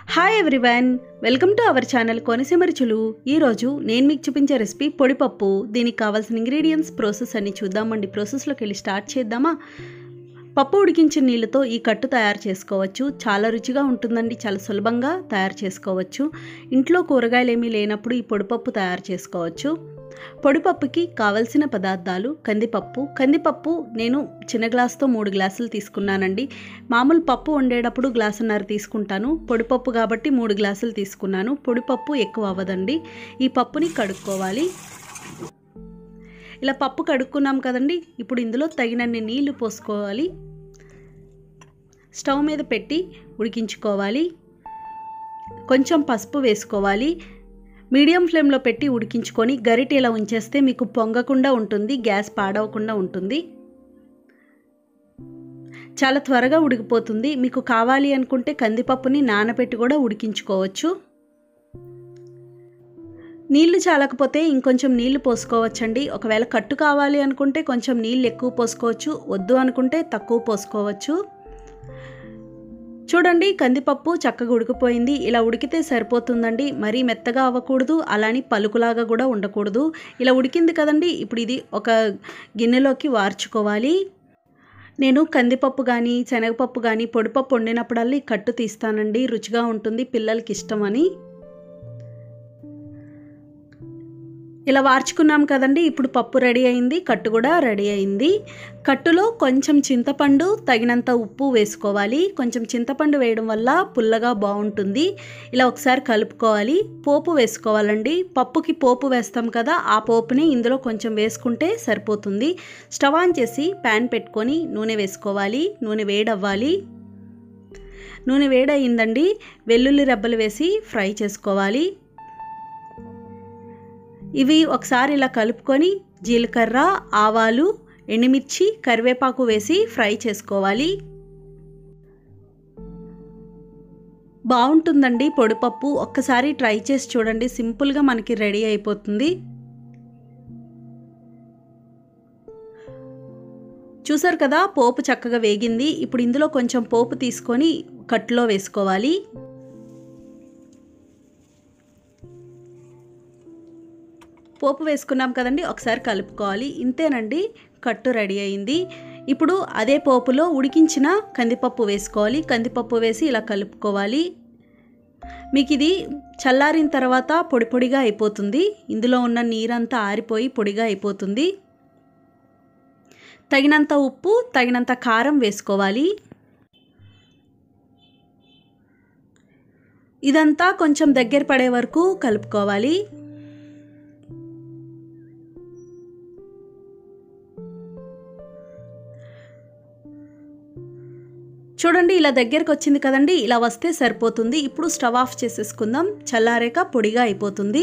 hi everyone welcome to our channel Konaseema రుచులు ఈరోజు నేను మీకు చూపించే రెసిపీ పొడిపప్పు దీనికి కావాల్సిన ఇంగ్రీడియంట్స్ ప్రాసెస్ అన్ని చూద్దామండి ప్రాసెస్లోకి వెళ్ళి స్టార్ట్ చేద్దామా పప్పు ఉడికించిన నీళ్ళతో ఈ కట్టు తయారు చేసుకోవచ్చు చాలా రుచిగా ఉంటుందండి చాలా సులభంగా తయారు చేసుకోవచ్చు ఇంట్లో కూరగాయలు ఏమీ లేనప్పుడు ఈ పొడిపప్పు తయారు చేసుకోవచ్చు పొడిపప్పుకి కావలసిన పదార్థాలు కందిపప్పు కందిపప్పు నేను చిన్న గ్లాస్తో మూడు గ్లాసులు తీసుకున్నానండి మామూలు పప్పు వండేటప్పుడు గ్లాసున్నర తీసుకుంటాను పొడిపప్పు కాబట్టి మూడు గ్లాసులు తీసుకున్నాను పొడిపప్పు ఎక్కువ అవ్వదండి ఈ పప్పుని కడుక్కోవాలి ఇలా పప్పు కడుక్కున్నాం కదండి ఇప్పుడు ఇందులో తగినన్ని నీళ్లు పోసుకోవాలి స్టవ్ మీద పెట్టి ఉడికించుకోవాలి కొంచెం పసుపు వేసుకోవాలి మీడియం ఫ్లేమ్లో పెట్టి ఉడికించుకొని గరిటె ఇలా ఉంచేస్తే మీకు పొంగకుండా ఉంటుంది గ్యాస్ పాడవకుండా ఉంటుంది చాలా త్వరగా ఉడికిపోతుంది మీకు కావాలి అనుకుంటే కందిపప్పుని నానబెట్టి కూడా ఉడికించుకోవచ్చు నీళ్లు చాలకపోతే ఇంకొంచెం నీళ్లు పోసుకోవచ్చండి ఒకవేళ కట్టు కావాలి అనుకుంటే కొంచెం నీళ్ళు ఎక్కువ పోసుకోవచ్చు వద్దు అనుకుంటే తక్కువ పోసుకోవచ్చు చూడండి కందిపప్పు చక్కగా ఉడికిపోయింది ఇలా ఉడికితే సరిపోతుందండి మరీ మెత్తగా అవ్వకూడదు అలాని పలుకులాగా కూడా ఉండకూడదు ఇలా ఉడికింది కదండి ఇప్పుడు ఇది ఒక గిన్నెలోకి వార్చుకోవాలి నేను కందిపప్పు కానీ శనగపప్పు కానీ పొడిపప్పు వండినప్పుడల్లా ఈ కట్టు తీస్తానండి రుచిగా ఉంటుంది పిల్లలకి ఇష్టమని ఇలా వార్చుకున్నాం కదండి ఇప్పుడు పప్పు రెడీ అయింది కట్టు కూడా రెడీ అయింది కట్టులో కొంచెం చింతపండు తగినంత ఉప్పు వేసుకోవాలి కొంచెం చింతపండు వేయడం వల్ల పుల్లగా బాగుంటుంది ఇలా ఒకసారి కలుపుకోవాలి పోపు వేసుకోవాలండి పప్పుకి పోపు వేస్తాం కదా ఆ పోపుని ఇందులో కొంచెం వేసుకుంటే సరిపోతుంది స్టవ్ ఆన్ చేసి ప్యాన్ పెట్టుకొని నూనె వేసుకోవాలి నూనె వేడవ్వాలి నూనె వేడయిందండి వెల్లుల్లి రెబ్బలు వేసి ఫ్రై చేసుకోవాలి ఇవి ఒకసారి ఇలా కలుపుకొని జీలకర్ర ఆవాలు ఎండుమిర్చి కరివేపాకు వేసి ఫ్రై చేసుకోవాలి బాగుంటుందండి పొడిపప్పు ఒక్కసారి ట్రై చేసి చూడండి సింపుల్గా మనకి రెడీ అయిపోతుంది చూసారు కదా పోపు చక్కగా వేగింది ఇప్పుడు ఇందులో కొంచెం పోపు తీసుకొని కట్టులో వేసుకోవాలి పోపు వేసుకున్నాం కదండి ఒకసారి కలుపుకోవాలి ఇంతేనండి కట్టు రెడీ అయింది ఇప్పుడు అదే పోపులో ఉడికించిన కందిపప్పు వేసుకోవాలి కందిపప్పు వేసి ఇలా కలుపుకోవాలి మీకు ఇది చల్లారిన తర్వాత పొడి పొడిగా అయిపోతుంది ఇందులో ఉన్న నీరంతా ఆరిపోయి పొడిగా అయిపోతుంది తగినంత ఉప్పు తగినంత కారం వేసుకోవాలి ఇదంతా కొంచెం దగ్గర పడే వరకు కలుపుకోవాలి చూడండి ఇలా దగ్గరకు వచ్చింది కదండి ఇలా వస్తే సరిపోతుంది ఇప్పుడు స్టవ్ ఆఫ్ చేసేసుకుందాం చల్లారాక పొడిగా అయిపోతుంది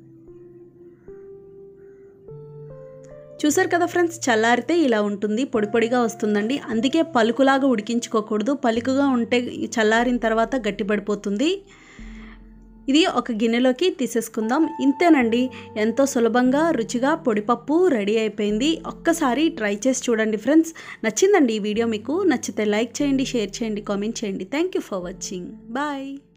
చూసారు కదా ఫ్రెండ్స్ చల్లారితే ఇలా ఉంటుంది పొడి పొడిగా వస్తుందండి అందుకే పలుకులాగా ఉడికించుకోకూడదు పలుకుగా ఉంటే చల్లారిన తర్వాత గట్టిపడిపోతుంది ఇది ఒక గిన్నెలోకి తీసేసుకుందాం ఇంతేనండి ఎంతో సులభంగా రుచిగా పొడిపప్పు రెడీ అయిపోయింది ఒక్కసారి ట్రై చేసి చూడండి ఫ్రెండ్స్ నచ్చిందండి ఈ వీడియో మీకు నచ్చితే లైక్ చేయండి షేర్ చేయండి కామెంట్ చేయండి thank you for watching bye